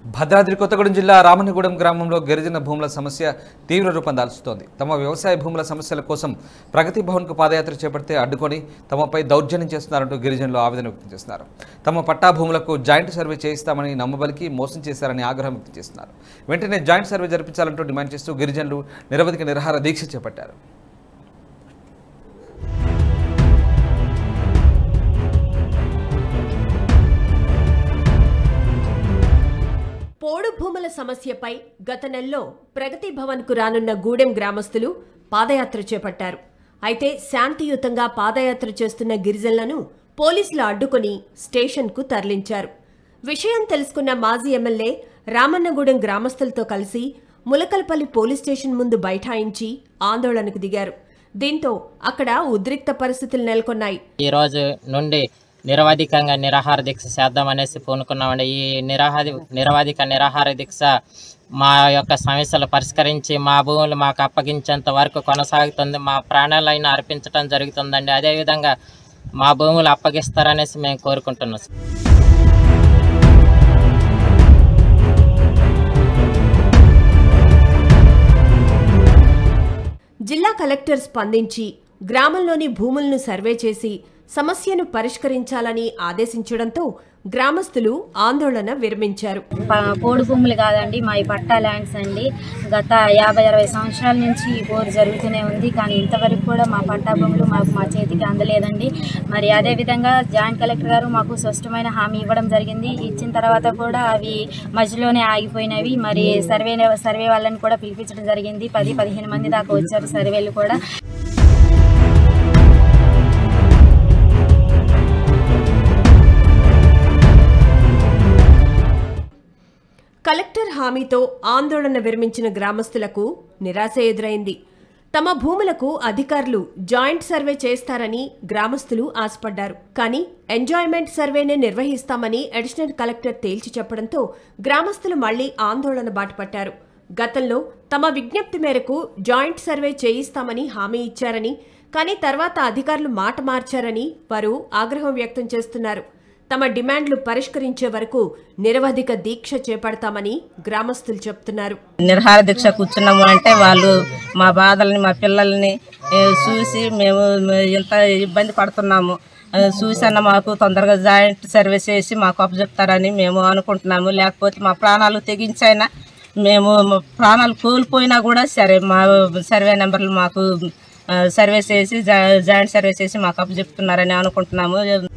భద్రాద్రి కొత్తగూడెం జిల్లా రామన్నగూడెం గ్రామంలో గిరిజన భూముల సమస్య తీవ్ర రూపం దాల్చుతోంది తమ వ్యవసాయ భూముల సమస్యల కోసం ప్రగతి భవన్కు పాదయాత్ర చేపడితే అడ్డుకొని తమపై దౌర్జన్యం చేస్తున్నారంటూ గిరిజనులు ఆవేదన వ్యక్తం చేస్తున్నారు తమ పట్టా భూములకు జాయింట్ సర్వే చేయిస్తామని నమ్మబలికి మోసం చేశారని ఆగ్రహం వ్యక్తం చేస్తున్నారు వెంటనే జాయింట్ సర్వే జరిపించాలంటూ డిమాండ్ చేస్తూ గిరిజనులు నిరవధిక నిరహార దీక్ష చేపట్టారు పోడు భూముల సమస్యపై గత నెలలో ప్రగతి భవన్కు రానున్న గూడెం గ్రామస్తులు పాదయాత్ర చేపట్టారు అయితే శాంతియుతంగా పాదయాత్ర చేస్తున్న గిరిజనులను పోలీసులు అడ్డుకొని స్టేషన్కు తరలించారు విషయం తెలుసుకున్న మాజీ ఎమ్మెల్యే రామన్నగూడెం గ్రామస్తులతో కలిసి ములకలపల్లి పోలీస్ స్టేషన్ ముందు బైఠాయించి ఆందోళనకు దిగారు దీంతో అక్కడ ఉద్రిక్త పరిస్థితులు నెలకొన్నాయి ఈ రోజు నుండి నిరవధికంగా నిరాహార దీక్ష చేద్దామనేసి పూనుకున్నామండి ఈ నిరాహార నిరవధిక నిరాహార దీక్ష మా యొక్క సమస్యలు పరిష్కరించి మా భూములు మాకు అప్పగించేంత వరకు కొనసాగుతుంది మా ప్రాణాలైనా అర్పించడం జరుగుతుందండి అదేవిధంగా మా భూములు అప్పగిస్తారనేసి మేము కోరుకుంటున్నాం జిల్లా కలెక్టర్ స్పందించి గ్రామంలోని భూములను సర్వే చేసి సమస్యను పరిష్కరించాలని ఆదేశించడంతో గ్రామస్తులు ఆందోళన విరమించారు ప- పోడు భూములు కాదండి మా ఈ పట్టా ల్యాండ్స్ అండి గత యాభై అరవై సంవత్సరాల నుంచి ఈ పోరు జరుగుతూనే ఉంది కానీ ఇంతవరకు కూడా మా పట్టా భూములు మాకు మా చేతికి అందలేదండి మరి అదేవిధంగా జాయింట్ కలెక్టర్ గారు మాకు స్పష్టమైన హామీ ఇవ్వడం జరిగింది ఇచ్చిన తర్వాత కూడా అవి మధ్యలోనే ఆగిపోయినవి మరి సర్వే సర్వే వాళ్ళని కూడా పిలిపించడం జరిగింది పది పదిహేను మంది దాకా వచ్చారు సర్వేలు కూడా కలెక్టర్ హామీతో ఆందోళన విరమించిన గ్రామస్తులకు నిరాశ ఎదురైంది తమ భూములకు అధికారులు జాయింట్ సర్వే చేస్తారని గ్రామస్తులు ఆశపడ్డారు కానీ ఎంజాయ్మెంట్ సర్వేనే నిర్వహిస్తామని అడిషనల్ కలెక్టర్ తేల్చి చెప్పడంతో గ్రామస్తులు మళ్లీ ఆందోళన బాటపట్టారు గతంలో తమ విజ్ఞప్తి మేరకు జాయింట్ సర్వే చేయిస్తామని హామీ ఇచ్చారని కానీ తర్వాత అధికారులు మాట మార్చారని వారు ఆగ్రహం వ్యక్తం చేస్తున్నారు తమ డిమాండ్లు పరిష్కరించే వరకు నిరవధిక దీక్ష చేపడతామని గ్రామస్తులు చెప్తున్నారు నిర్హార దీక్ష కూర్చున్నాము అంటే వాళ్ళు మా బాధల్ని మా పిల్లల్ని ఏ, చూసి మేము ఇంత ఇబ్బంది పడుతున్నాము ఆ, చూసన్న మాకు తొందరగా జాయింట్ సర్వీస్ చేసి మాకు అప్పచెప్తారని మేము అనుకుంటున్నాము లేకపోతే మా ప్రాణాలు తెగించైనా మేము మా ప్రాణాలు కోల్పోయినా కూడా సరే మా సర్వే నెంబర్లు మాకు ఆ, సర్వే చేసి జా- జాయింట్ సర్వే చేసి మాకు అప్పచెప్తున్నారని అనుకుంటున్నాము